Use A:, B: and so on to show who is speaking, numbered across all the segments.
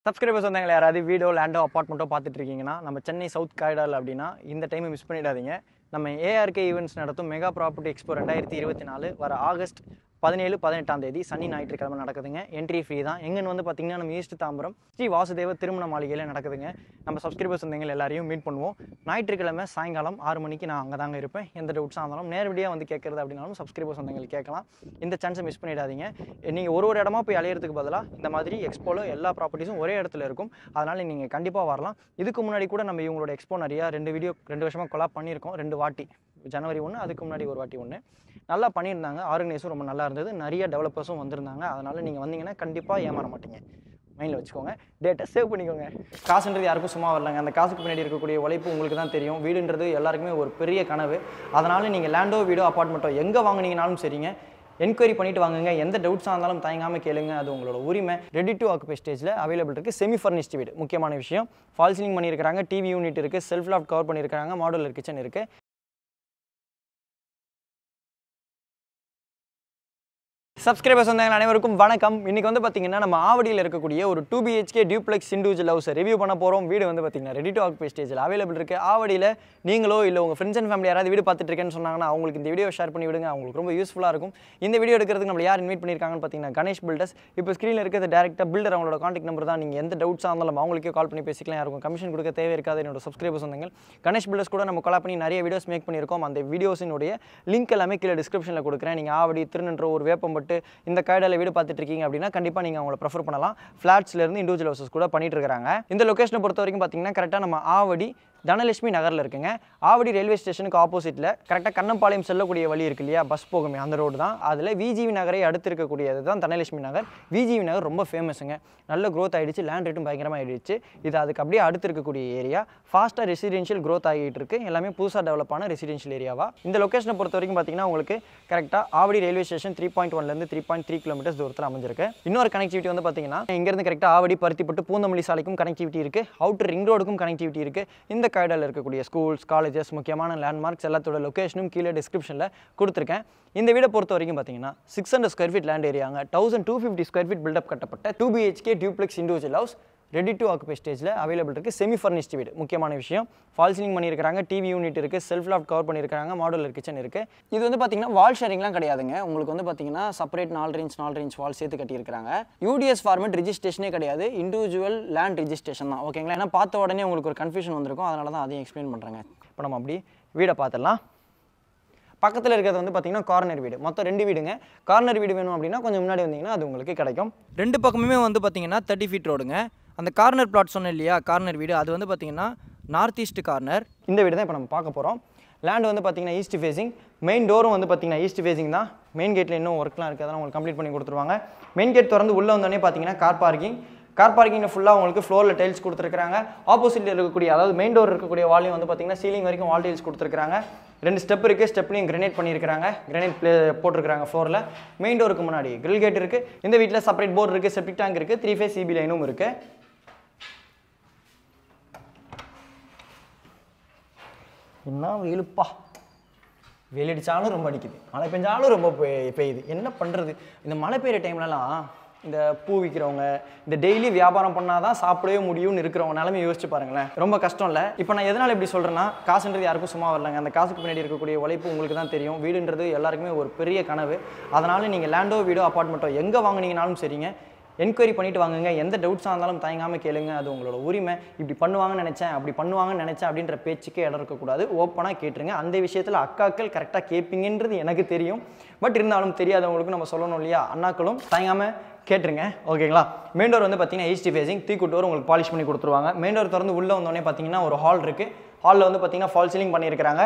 A: subscribers வந்தாங்களே யாராவது வீடோ Lando அப்பார்ட்மெண்ட்டோ பார்த்துட்டு இருக்கீங்கன்னா நம்ம சென்னை சவுத் காரிடார் அப்படின்னா இந்த டைமை மிஸ் பண்ணிடாதீங்க நம்ம ஏஆர்கே ஈவெண்ட்ஸ் நடத்தும் மெகா ப்ராப்பர்ட்டி எக்ஸ்போ ரெண்டாயிரத்தி இருபத்தி நாலு வர ஆகஸ்ட் பதினேழு பதினெட்டாம் தேதி சனி ஞாயிற்றுக்கிழமை நடக்குதுங்க என்ட்ரி ஃப்ரீ தான் எங்கன்னு வந்து பார்த்தீங்கன்னா நம்ம ஈஸ்ட் தாம்பரம் ஸ்ரீ வாசுதேவ திருமண மாளிகையில் நடக்குதுங்க நம்ம சப்ஸ்கிரைபர்ஸ் வந்தவங்க எல்லாரையும் மீட் பண்ணுவோம் ஞாயிற்றுக்கிழமை சாயங்காலம் ஆறு மணிக்கு நான் அங்கே தாங்க இருப்பேன் எந்த டவுட்ஸாக இருந்தாலும் நேரடியாக வந்து கேட்குறது அப்படின்னாலும் சப்ஸ்கிரைபர்ஸ் வந்தவங்களுக்கு கேட்கலாம் இந்த சான்ஸை மிஸ் பண்ணிடாதீங்க நீங்கள் ஒரு ஒரு இடமா போய் அலையிறதுக்கு பதிலாக இந்த மாதிரி எக்ஸ்போவில் எல்லா ப்ராப்பர்ட்டிஸும் ஒரே இடத்துல இருக்கும் அதனால் நீங்கள் கண்டிப்பாக வரலாம் இதுக்கு முன்னாடி கூட நம்ம இவங்களோட எக்ஸ்போ நிறையா ரெண்டு வீடியோ ரெண்டு வருஷமாக கொலாப் பண்ணியிருக்கோம் ரெண்டு வாட்டி ஜனவரி ஒன்று அதுக்கு முன்னாடி ஒரு வாட்டி ஒன்று நல்லா பண்ணியிருந்தாங்க ஆர்கனைஸும் ரொம்ப நல்லா இருந்தது நிறைய டெவலப்பர்ஸும் வந்திருந்தாங்க அதனால் நீங்கள் வந்தீங்கன்னா கண்டிப்பாக ஏமாற மாட்டீங்க மைண்டில் வச்சுக்கோங்க டேட்டை சேவ் பண்ணிக்கோங்க காசுன்றது யாருக்கும் சும்மா வரலங்க அந்த காசுக்கு பின்னாடி இருக்கக்கூடிய உழைப்பு உங்களுக்கு தான் தெரியும் வீடுன்றது எல்லாருக்குமே ஒரு பெரிய கனவு அதனால் நீங்கள் லேண்டோ வீடோ அப்பார்ட்மெண்ட்டோ எங்கே வாங்குனீங்கனாலும் சரிங்க என்கொயரி பண்ணிட்டு வாங்குங்க எந்த டவுட்ஸாக இருந்தாலும் தயங்காமல் கேளுங்க அது உங்களோட உரிமை ரெடி டு ஆக்குபை ஸ்டேஜில் அவைலபிள் இருக்குது செமி ஃபர்னிஷ்ட் வீடு முக்கியமான விஷயம் ஃபால் சீலிங் பண்ணியிருக்காங்க டிவி யூனிட் இருக்குது செல்ஃப் லாஃப்ட் கவர் பண்ணியிருக்காங்க மாடுலர் கிச்சன் இருக்குது சப்ஸ்கிரைபர்ஸ் வந்தாங்க அனைவருக்கும் வணக்கம் இன்னைக்கு வந்து பார்த்தீங்கன்னா நம்ம ஆவடியில் இருக்கக்கூடிய ஒரு two BHK duplex individual house review பண்ண போகிறோம் வீடு வந்து பார்த்தீங்கன்னா ரெடி டு ஆக்குபை ஸ்டேஜில் அவைலபிள் இருக்குது ஆவடியில் நீங்களோ இல்லை உங்கள் ஃப்ரெண்ட்ஸ் அண்ட் ஃபேமிலி யாராவது வீடு பார்த்துட்டு இருக்கேன்னு சொன்னாங்கன்னா அவங்களுக்கு இந்த வீடியோ ஷேர் பண்ணி விடுங்க அவங்களுக்கு ரொம்ப யூஸ்ஃபுல்லாக இருக்கும் இந்த வீடியோ எடுக்கிறதுக்கு நம்ம யார் இன்வைட் பண்ணியிருக்காங்கன்னு பார்த்தீங்கன்னா கணேஷ் பில்டர்ஸ் இப்போ ஸ்க்ரீனில் இருக்கிறது டேரெக்டாக பில்டர் அவங்களோட காண்டாக்ட் நம்பர் தான் நீங்கள் எந்த டவுட்ஸாக இருந்தாலும் அவங்களுக்கே கால் பண்ணி பேசிக்கலாம் யாருக்கும் கமிஷன் கொடுக்க தேவை இருக்காது என்னோட சப்ஸ்கிரைபர்ஸ் வந்தாங்க கணேஷ் பில்டர்ஸ் கூட நம்ம கால் பண்ணி நிறைய வீடியோஸ் மேக் பண்ணியிருக்கோம் அந்த வீடியோஸினுடைய லிங்க் எல்லாமே கீழே டிஸ்கிரிப்ஷனில் கொடுக்குறேன் நீங்கள் ஆவடி திருநன்ற ஒரு வேப்பம்பட்டு இந்த கைடால வீடு பார்த்துட்டு இருக்கீங்க அப்படின்னா கண்டிப்பாக நீங்கள் அவங்கள ப்ரிஃபர் பண்ணலாம் ஃப்ளாட்ஸ்லேருந்து இண்டிவிஜுவல் ஹவுசஸ் கூட பண்ணிட்டு இருக்காங்க இந்த லொக்கேஷனை பொறுத்த வரைக்கும் பார்த்தீங்கன்னா கரெக்டாக நம்ம ஆவடி தனலட்சுமி நகரில் இருக்குங்க ஆவடி ரயில்வே ஸ்டேஷனுக்கு ஆப்போசிட்டில் கரெக்டாக கண்ணம்பாளையம் செல்லக்கூடிய வழி இருக்கு இல்லையா பஸ் போகுமே அந்த ரோடு தான் அதில் விஜிவி நகரை அடுத்து இருக்கக்கூடியது தான் தனலட்சுமி நகர் விஜிவி நகர் ரொம்ப ஃபேமஸுங்க நல்ல growth ஆயிடுச்சு லேண்ட் ரேட்டும் பயங்கரமாக ஆயிடுச்சு இது அதுக்கு அப்படியே அடுத்து இருக்கக்கூடிய ஏரியா ஃபாஸ்ட்டாக ரெசிடென்ஷியல் growth ஆகிட்டு இருக்கு எல்லாமே புதுசாக டெவலப் ஆன ரெசிடென்ஷியல் ஏரியாவா இந்த லொக்கேஷனை பொறுத்த வரைக்கும் பார்த்தீங்கன்னா உங்களுக்கு கரெக்டாக Avadi railway station three point ஒன்லேருந்து த்ரீ பாயிண்ட் த்ரீ கிலோமீட்டர்ஸ் தூரத்தில் அமைஞ்சிருக்கு இன்னொரு கனெக்டிவிட்டி வந்து பார்த்தீங்கன்னா இங்கேருந்து கரெக்டாக ஆவடி பருத்திப்பட்டு பூந்தமல்லி சாலைக்கும் கனெக்டிவிட்டி இருக்குது அவுட்டர் ரிங் ரோடுக்கும் கனெக்டிவிட்டி இருக்குது இந்த கைடால இருக்கக்கூடிய ஸ்கூல்ஸ் காலேஜஸ் முக்கியமான லேண்ட்மார்க்ஸ் எல்லாத்தோட லொக்கேஷனும் கீழே டிஸ்கிரிப்ஷனில் கொடுத்துருக்கேன் இந்த வீடை பொறுத்த வரைக்கும் பார்த்தீங்கன்னா six hundred square feet land ஏரியாங்க thousand two fifty square feet built up கட்டப்பட்ட two BHK duplex individual house ready to occupy ஸ்டேஜில் அவைலபிள் இருக்குது செமி ஃபர்னிஷ்ட் வீடு முக்கியமான விஷயம் ஃபால் சீலிங் பண்ணியிருக்காங்க டிவி யூனிட் இருக்குது செல்ஃப் லாஃப்ட் கவர் பண்ணியிருக்காங்க மாடுலர் கிச்சன் இருக்குது இது வந்து பார்த்தீங்கன்னா வால் ஷேரிங்லாம் கிடையாதுங்க உங்களுக்கு வந்து பார்த்தீங்கன்னா செப்பரேட் நாலு ரேஞ்ச் நாலு ரேஞ்ச் வால் சேர்த்து கட்டியிருக்காங்க யூடிஎஸ் ஃபார்மேட் ரிஜிஸ்ட்ரேஷனே கிடையாது இண்டிவிஜுவல் லேண்ட் ரிஜிஸ்ட்ரேஷன் தான் ஓகேங்களா ஏன்னா பார்த்த உடனே உங்களுக்கு ஒரு கன்ஃபியூஷன் வந்திருக்கும் அதனால தான் அதையும் எக்ஸ்பிளைன் பண்ணுறேங்க இப்போ நம்ம அப்படி வீடை பார்த்துடலாம் பக்கத்தில் இருக்கிறது வந்து பார்த்தீங்கன்னா கார்னர் வீடு மொத்தம் ரெண்டு வீடுங்க கார்னர் வீடு வேணும் அப்படின்னா கொஞ்சம் முன்னாடி வந்தீங்கன்னா அது உங்களுக்கு கிடைக்கும் ரெண்டு பக்கமுமே வந்து பார்த்தீங்கன்னா தேர்ட்டி ஃபீட் ரோடுங்க அந்த கார்னர் பிளாட் சொன்னேன் இல்லையா கார்னர் வீடு அது வந்து பார்த்தீங்கன்னா நார்த் ஈஸ்ட் கார்னர் இந்த வீடு தான் இப்போ நம்ம பார்க்க போகிறோம் லேண்ட் வந்து பார்த்தீங்கன்னா ஈஸ்ட் ஃபேசிங் மெயின் டோரும் வந்து பார்த்தீங்கன்னா ஈஸ்ட் ஃபேசிங் தான் மெயின் கேட்டில் இன்னும் ஒர்க்லாம் இருக்குது அதெல்லாம் உங்களுக்கு கம்ப்ளீட் பண்ணி கொடுத்துருவாங்க மெயின் கேட் திறந்து உள்ளே வந்தோடனே பார்த்தீங்கன்னா கார் பார்க்கிங் கார் பார்க்கிங்கில் ஃபுல்லாக உங்களுக்கு ஃப்ளோரில் டைல்ஸ் கொடுத்துருக்காங்க ஆப்போசிட்டில் இருக்கக்கூடிய அதாவது மெயின் டோர் இருக்கக்கூடிய வால்யூம் வந்து பார்த்தீங்கன்னா சீலிங் வரைக்கும் வால் டைல்ஸ் கொடுத்துருக்காங்க ரெண்டு ஸ்டெப் இருக்குது ஸ்டெப்லையும் கிரனைட் பண்ணியிருக்காங்க கிரனைட் ப்ளே போட்டிருக்காங்க ஃப்ளோரில் மெயின் டோருக்கு முன்னாடி கிரில் கேட் இருக்குது இந்த வீட்டில் செப்பரேட் போர்டு இருக்குது செப்டிக் டேங்க் இருக்குது த்ரீ ஃபேஸ் சிபி லைனும் இருக்குது என்ன வெயிலுப்பா வெயில் அடித்தாலும் ரொம்ப அடிக்குது மழை பெஞ்சாலும் ரொம்ப பெய்- பெய்யுது என்ன பண்ணுறது இந்த மழை பெய்யுற டைம்லலாம் இந்த பூ விற்கிறவங்க இந்த டெய்லி வியாபாரம் பண்ணால் தான் சாப்பிடவே முடியும்னு இருக்கிறவங்க நிலைமை யோசிச்சு பாருங்களேன் ரொம்ப கஷ்டம் இல்லை இப்போ நான் எதனால் இப்படி சொல்கிறேன்னா காசுன்றது யாருக்கும் சும்மா வரலங்க அந்த காசுக்கு பின்னாடி இருக்கக்கூடிய உழைப்பு உங்களுக்கு தான் தெரியும் வீடுன்றது எல்லாருக்குமே ஒரு பெரிய கனவு அதனால் நீங்கள் லேண்டோ வீடோ அப்பார்ட்மெண்ட்டோ எங்கே வாங்குனீங்கனாலும் சரிங்க என்கொயரி பண்ணிட்டு வாங்குங்க எந்த டவுட்ஸாக இருந்தாலும் தயங்காமல் கேளுங்க அது உங்களோட உரிமை இப்படி பண்ணுவாங்கன்னு நினச்சேன் அப்படி பண்ணுவாங்கன்னு நினச்சேன் அப்படின்ற பேச்சுக்கே இடம் இருக்கக்கூடாது ஓப்பனாக கேட்டுருங்க அந்த விஷயத்தில் அக்காக்கள் கரெக்டாக கேட்பீங்கன்றது எனக்கு தெரியும் பட் இருந்தாலும் தெரியாதவங்களுக்கும் நம்ம சொல்லணும் இல்லையா அண்ணாக்களும் தயங்காமல் கேட்டுருங்க ஓகேங்களா மெயின் டோர் வந்து பார்த்தீங்கன்னா ஈஸ்ட் ஃபேசிங் தீக்கு டோர் உங்களுக்கு பாலிஷ் பண்ணி கொடுத்துருவாங்க மெயின் டோர் திறந்து உள்ளே வந்தோடனே பார்த்தீங்கன்னா ஒரு ஹால் இருக்குது ஹாலில் வந்து பார்த்தீங்கன்னா ஃபால் சீலிங் பண்ணியிருக்கிறாங்க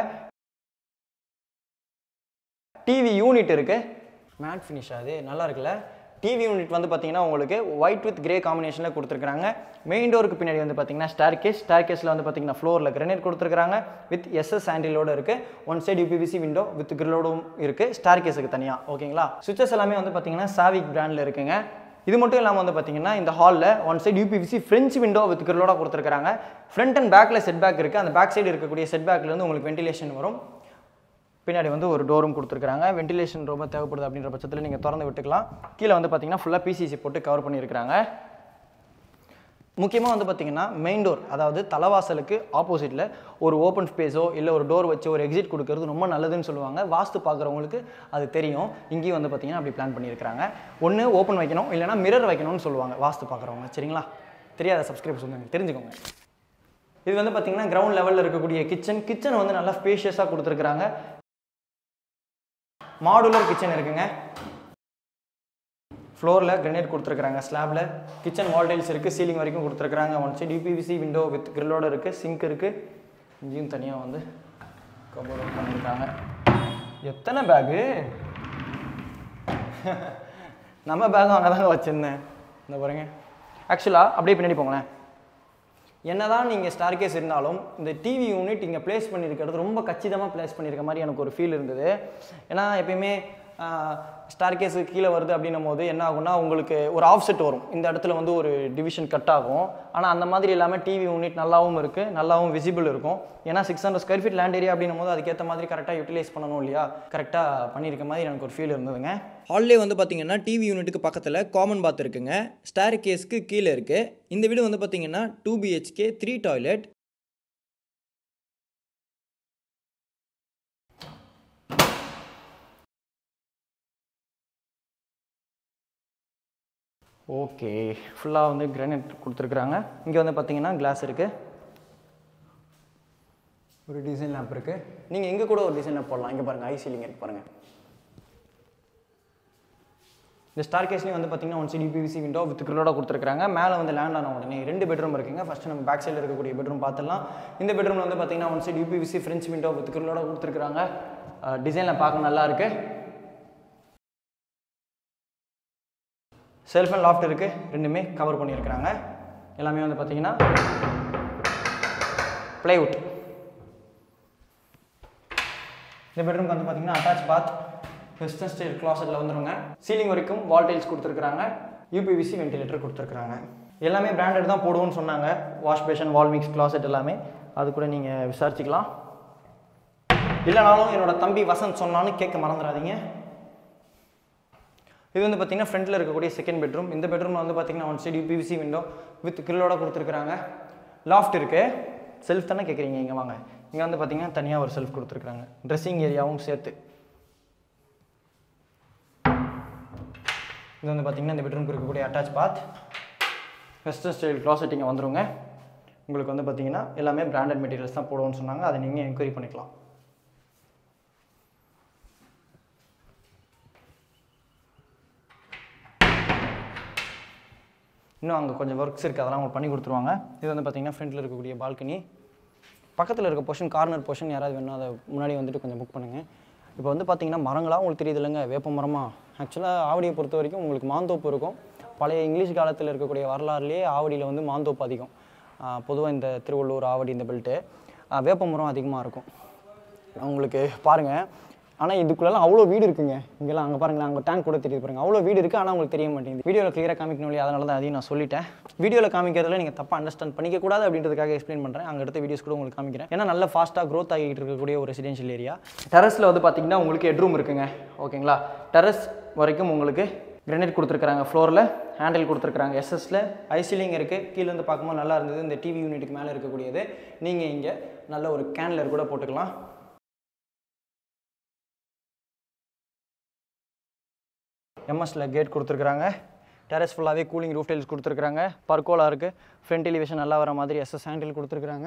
A: டிவி யூனிட் இருக்கு மேட் ஃபினிஷ் அது நல்லா இருக்குல்ல டிவி யூனிட் வந்து பார்த்தீங்கன்னா உங்களுக்கு ஒயிட் வித் கிரே காம்பினேஷனில் கொடுத்துருக்காங்க மெயின் டோருக்கு பின்னாடி வந்து பார்த்தீங்கன்னா ஸ்டார் கேஸ் ஸ்டார் கேஸில் வந்து பார்த்தீங்கன்னா ஃப்ளோரில் கிரனைட் கொடுத்துருக்காங்க வித் எஸ்எஸ் ஹேண்டிலோட இருக்கு one side UPVC window with கிரிலோடும் இருக்கு ஸ்டார் கேஸுக்கு தனியாக ஓகேங்களா சுவிச்சஸ் எல்லாமே வந்து பார்த்தீங்கன்னா சாவிக் பிராண்டில் இருக்குங்க இது மட்டும் இல்லாமல் வந்து பார்த்தீங்கன்னா இந்த ஹாலில் one side UPVC french window with கிரிலோட கொடுத்துருக்காங்க ஃப்ரண்ட் அண்ட் பேக்கில் செட் பேக் இருக்குது அந்த பேக் சைடு இருக்கக்கூடிய செட் பேக்லேருந்து உங்களுக்கு வென்டிலேஷன் வரும் பின்னாடி வந்து ஒரு டோரும் கொடுத்துருக்காங்க வென்டிலேஷன் ரொம்ப தேவைப்படுது அப்படின்ற பட்சத்தில் நீங்கள் திறந்து விட்டுக்கலாம் கீழே வந்து பார்த்தீங்கன்னா ஃபுல்லாக பிசிசி போட்டு கவர் பண்ணியிருக்கிறாங்க முக்கியமாக வந்து பார்த்தீங்கன்னா மெயின் டோர் அதாவது தலைவாசலுக்கு ஆப்போசிட்டில் ஒரு ஓப்பன் ஸ்பேஸோ இல்லை ஒரு டோர் வச்சு ஒரு எக்ஸிட் கொடுக்கறது ரொம்ப நல்லதுன்னு சொல்லுவாங்க வாஸ்து பார்க்குறவங்களுக்கு அது தெரியும் இங்கேயும் வந்து பார்த்தீங்கன்னா அப்படி பிளான் பண்ணியிருக்கிறாங்க ஒன்று ஓப்பன் வைக்கணும் இல்லைனா மிரர் வைக்கணும்னு சொல்லுவாங்க வாஸ்து பார்க்குறவங்க சரிங்களா தெரியாத சப்ஸ்கிரைப் சொல்லுங்க தெரிஞ்சுக்கோங்க இது வந்து பார்த்தீங்கன்னா கிரவுண்ட் லெவலில் இருக்கக்கூடிய கிச்சன் கிச்சன் வந்து நல்லா ஸ்பேஷியஸாக கொடுத்துருக்குறாங்க மாடுலர் கிச்சன் இருக்குங்க ஃப்ளோரில் கிரனேட் கொடுத்துருக்குறாங்க ஸ்லாபில் கிச்சன் வால் டைல்ஸ் இருக்குது சீலிங் வரைக்கும் கொடுத்துருக்குறாங்க one side UPVC window with கிரில்லோட இருக்குது சிங்க் இருக்குது இங்கேயும் தனியாக வந்து கபோர்ட் பண்ணியிருக்காங்க எத்தனை பேகு நம்ம பேகும் அங்கே தாங்க வச்சுருந்தேன் இந்த பாருங்க ஆக்சுவலாக அப்படியே பின்னாடி போங்களேன் என்னதான் நீங்கள் ஸ்டார் கேஸ் இருந்தாலும் இந்த டிவி யூனிட் இங்கே ப்ளேஸ் பண்ணியிருக்கிறது ரொம்ப கச்சிதமாக ப்ளேஸ் பண்ணியிருக்க மாதிரி எனக்கு ஒரு ஃபீல் இருந்தது ஏன்னா எப்பயுமே ஸ்டார் கேஸு கீழே வருது அப்படின்னும் போது என்ன ஆகும்னா உங்களுக்கு ஒரு ஆஃப் செட் வரும் இந்த இடத்துல வந்து ஒரு டிவிஷன் கட் ஆகும் ஆனால் அந்த மாதிரி இல்லாமல் டிவி யூனிட் நல்லாவும் இருக்குது நல்லாவும் விசிபிள் இருக்கும் ஏன்னா six hundred square feet land area அப்படின்னும் போது அதுக்கேற்ற மாதிரி கரெக்டாக யூட்டிலைஸ் பண்ணணும் இல்லையா கரெக்டாக பண்ணியிருக்க மாதிரி எனக்கு ஒரு ஃபீல் இருந்ததுங்க ஹால்லே வந்து பார்த்தீங்கன்னா டிவி யூனிட்டுக்கு பக்கத்தில் காமன் பாத் இருக்குங்க ஸ்டார் கேஸ்க்கு கீழே இருக்குது இந்த வீடு வந்து பார்த்தீங்கன்னா two BHK three toilet okay ஃபுல்லாக வந்து கிரானைட் கொடுத்துருக்குறாங்க இங்கே வந்து பார்த்தீங்கன்னா கிளாஸ் இருக்குது ஒரு டிசைன் லேம்ப் இருக்குது நீங்கள் எங்கே கூட ஒரு டிசைன் லேம்ப் போடலாம் இங்கே பாருங்கள் ஐ சீலிங் இருக்கு பாருங்கள் இந்த ஸ்டார் கேஸ்லேயும் வந்து பார்த்தீங்கன்னா one side PVC window with கிரிலோட கொடுத்துருக்காங்க மேலே வந்து லேண்ட் ஆன உடனே ரெண்டு பெட்ரூம் இருக்குங்க ஃபஸ்ட்டு நம்ம பேக் சைடில் இருக்கக்கூடிய பெட்ரூம் பார்த்துடலாம் இந்த பெட்ரூமில் வந்து பார்த்தீங்கன்னா one side UPVC french window with கிரிலோட கொடுத்துருக்காங்க டிசைனில் பார்க்க நல்லா இருக்கு செல்ஃப் அண்ட் லாஃப்ட் இருக்குது ரெண்டுமே கவர் பண்ணியிருக்கிறாங்க எல்லாமே வந்து பார்த்தீங்கன்னா ப்ளைவுட் இந்த பெட்ரூம்க்கு வந்து பார்த்தீங்கன்னா அட்டாச் பாத் வெஸ்டர்ன் ஸ்டைல் கிளாசெட்டில் வந்துருங்க சீலிங் வரைக்கும் வால் டைல்ஸ் கொடுத்துருக்காங்க யூபிவிசி வென்டிலேட்டர் கொடுத்துருக்காங்க எல்லாமே பிராண்டட் தான் போடுவோம்னு சொன்னாங்க wash basin wall mix closet எல்லாமே அது கூட நீங்கள் விசாரிச்சுக்கலாம் இல்லைனாலும் என்னோட தம்பி வசந்த் சொன்னான்னு கேட்க மறந்துடாதீங்க இது வந்து பார்த்தீங்கன்னா ஃப்ரண்ட்டில் இருக்கக்கூடிய செகண்ட் பெட்ரூம் இந்த பெட்ரூமில் வந்து பார்த்தீங்கன்னா one side UPVC window with கிரில்லோட கொடுத்துருக்காங்க லாஃப்ட் இருக்குது செல்ஃப் தானே கேட்குறீங்க இங்கே வாங்க இங்கே வந்து பார்த்தீங்கன்னா தனியாக ஒரு செல்ஃப் கொடுத்துருக்காங்க ட்ரெஸ்ஸிங் ஏரியாவும் சேர்த்து இது வந்து பார்த்தீங்கன்னா இந்த பெட்ரூம்க்கு இருக்கக்கூடிய attach bath western style closet இங்கே வந்துருங்க உங்களுக்கு வந்து பார்த்தீங்கன்னா எல்லாமே பிராண்டட் மெட்டீரியல்ஸ் தான் போடுவோம்னு சொன்னாங்க அதை நீங்கள் என்கொயரி பண்ணிக்கலாம் இன்னும் அங்கே கொஞ்சம் ஒர்க்ஸ் இருக்குது அதெல்லாம் அவங்க பண்ணி கொடுத்துருவாங்க இது வந்து பார்த்தீங்கன்னா ஃப்ரண்ட்டில் இருக்கக்கூடிய பால்கனி பக்கத்தில் இருக்க போர்ஷன் கார்னர் போர்ஷன் யாராவது வேணும் அதை முன்னாடி வந்துட்டு கொஞ்சம் புக் பண்ணுங்கள் இப்போ வந்து பார்த்தீங்கன்னா மரங்களாக உங்களுக்கு தெரியுது இல்லைங்க வேப்ப மரமா ஆக்சுவலாக ஆவடியை பொறுத்த வரைக்கும் உங்களுக்கு மாந்தோப்பு இருக்கும் பழைய இங்கிலீஷ் காலத்தில் இருக்கக்கூடிய வரலாறுலேயே ஆவடியில் வந்து மாந்தோப்பு அதிகம் பொதுவாக இந்த திருவள்ளூர் ஆவடி இந்த பெல்ட்டு வேப்ப மரம் அதிகமாக இருக்கும் உங்களுக்கு பாருங்கள் ஆனால் இதுக்குள்ளெல்லாம் அவ்வளோ வீடு இருக்குங்க இங்கெல்லாம் அங்கே பாருங்களேன் அங்கே டேங்க் கூட தெரியுது பாருங்க அவ்வளோ வீடு இருக்குது ஆனால் உங்களுக்கு தெரிய மாட்டேங்குது வீடியோவில் கிளியராக காமிக்கணும் இல்லையா அதனால தான் அதையும் நான் சொல்லிட்டேன் வீடியோவில் காமிக்கிறதுல நீங்கள் தப்பாக அண்டர்ஸ்டாண்ட் பண்ணிக்க கூடாது அப்படின்றதுக்காக எக்ஸ்பிளைன் பண்ணுறேன் அங்கே எடுத்த வீடியோஸ் கூட உங்களுக்கு காமிக்கிறேன் ஏன்னா நல்ல ஃபாஸ்ட்டாக க்ரோத் ஆகிட்டு இருக்கக்கூடிய ஒரு ரெசிடென்ஷியல் ஏரியா டெரஸில் வந்து பார்த்தீங்கன்னா உங்களுக்கு ஹெட்ரூம் இருக்குங்க ஓகேங்களா டெரஸ் வரைக்கும் உங்களுக்கு கிரனைட் கொடுத்துருக்காங்க ஃப்ளோரில் ஹேண்டில் கொடுத்துருக்காங்க எஸ்எஸ்ல ஐசிலிங் இருக்குது கீழே இருந்து பார்க்கும்போது நல்லா இருந்தது இந்த டிவி யூனிட்டுக்கு மேலே இருக்கக்கூடியது நீங்கள் இங்கே நல்ல ஒரு கேன்லர் கூட போட்டுக்கலாம் எம்எஸ்ல கேட் கொடுத்துருக்குறாங்க டெரஸ் ஃபுல்லாகவே கூலிங் ரூஃப் டைல்ஸ் கொடுத்துருக்குறாங்க பர்கோலா இருக்குது ஃப்ரண்ட் எலிவேஷன் நல்லா வர மாதிரி எஸ்எஸ் ஹேண்டில் கொடுத்துருக்குறாங்க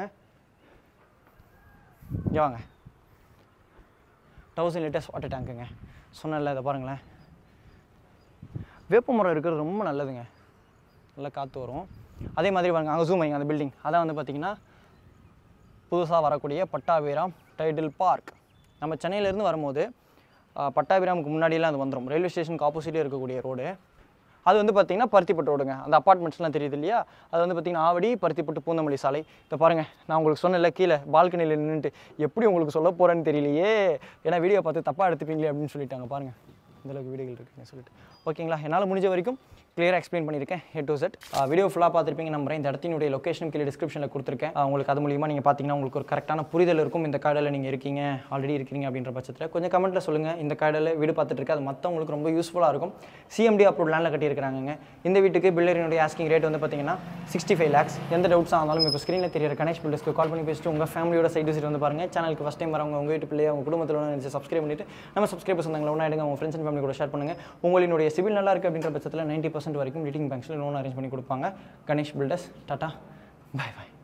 A: இங்கே வாங்க தௌசண்ட் லிட்டர்ஸ் வாட்டர் டேங்க்குங்க சொன்னல இதை பாருங்களேன் வேப்ப மரம் இருக்கிறது ரொம்ப நல்லதுங்க நல்லா காற்று வரும் அதே மாதிரி பாருங்க அங்கே ஜூம் வைங்க அந்த பில்டிங் அதான் வந்து பார்த்தீங்கன்னா புதுசாக வரக்கூடிய பட்டாபிராம் டைட்டில் பார்க் நம்ம சென்னையிலேருந்து வரும்போது ஆஹ், பட்டாபிராமுக்கு முன்னாடியெல்லாம் அது வந்துடும் ரயில்வே ஸ்டேஷனுக்கு ஆப்போசிட்டே இருக்கக்கூடிய ரோடு அது வந்து பார்த்தீங்கன்னா பருத்திப்பட்டு ரோடுங்க அந்த அப்பார்ட்மெண்ட்ஸ்லாம் தெரியுது இல்லையா அது வந்து பார்த்தீங்கன்னா ஆவடி பருத்திப்பட்டு பூந்தமல்லி சாலை இதை பாருங்கள் நான் உங்களுக்கு சொன்னேன்ல கீழே பால்கனியில் நின்றுட்டு எப்படி உங்களுக்கு சொல்ல போகிறேன்னு தெரியலையே ஏன்னா வீடியோ பார்த்து தப்பாக எடுத்துப்பீங்களே அப்படின்னு சொல்லிட்டாங்க பாருங்கள் இந்த அளவுக்கு வீடுகள் இருக்குன்னு சொல்லிட்டு ஓகேங்களா என்னால் முடிஞ்ச வரைக்கும் கிளியராக எக்ஸ்பிளைன் பண்ணியிருக்கேன் ஹே டு செட் வீடியோ ஃபுல்லாக பார்த்துருப்பீங்க நம்புறேன் இந்த இடத்தினுடைய லொக்கேஷன் கீழே டிஸ்கிரிப்ஷனில் கொடுத்துருக்கேன் ஆஹ் உங்களுக்கு அது மூலியமாக நீங்கள் பார்த்தீங்கன்னா உங்களுக்கு ஒரு கரெக்டான புரிதல் இருக்கும் இந்த கார்டில் நீங்கள் இருக்கீங்க ஆல்ரெடி இருக்கீங்க அப்படின்ற பட்சத்தில் கொஞ்சம் கமெண்ட்டில் சொல்லுங்கள் இந்த கார்டில் வீடு பார்த்துட்டு இருக்கு அது மற்றவங்களுக்கு ரொம்ப யூஸ்ஃபுல்லாக இருக்கும் சிஎம்டி அப்ரூவ் லேண்டில் கட்டியிருக்காங்க இந்த வீட்டுக்கு பில்டரினுடைய ஆஸ்கிங் ரேட் வந்து பார்த்தீங்கன்னா சிக்ஸ்டி ஃபைவ் லேக்ஸ் எந்த டவுட்ஸாக இருந்தாலும் இப்போ ஸ்க்ரீனில் தெரியிற கணேஷ் பில்டர்ஸ்க்கு கால் பண்ணி பேசிட்டு உங்கள் ஃபேமிலியோட சைடு விசிட் வந்து பாருங்கள் சேனலுக்கு ஃபஸ்ட் டைம் வரவங்க உங்கள் வீட்டு பிள்ளைய உங்கள் குடும்பத்தில் நினச்சி சப்ஸ்கிரைப் பண்ணிட்டு நம்ம சப்ஸ்கிரைபர்ஸ் வந்தாங்களா ஒன்றா எடுங்க உங்கள் ஃப்ரெண்ட்ஸ் அண்ட் ஃபேமிலி கூட ஷேர் பண்ணுங்கள் உங்களுடைய சிவில் நல்லா இருக்குது அப்படின்ற பட்சத்தில் நைன்ட்டி பர்சன்ட் வரைக்கும் ரீட்டிங் பேங்க்ஸில் லோன் அரேஞ்ச் பண்ணி கொடுப்பாங்க கணேஷ் பில்டர்ஸ் டாட்டா பை பை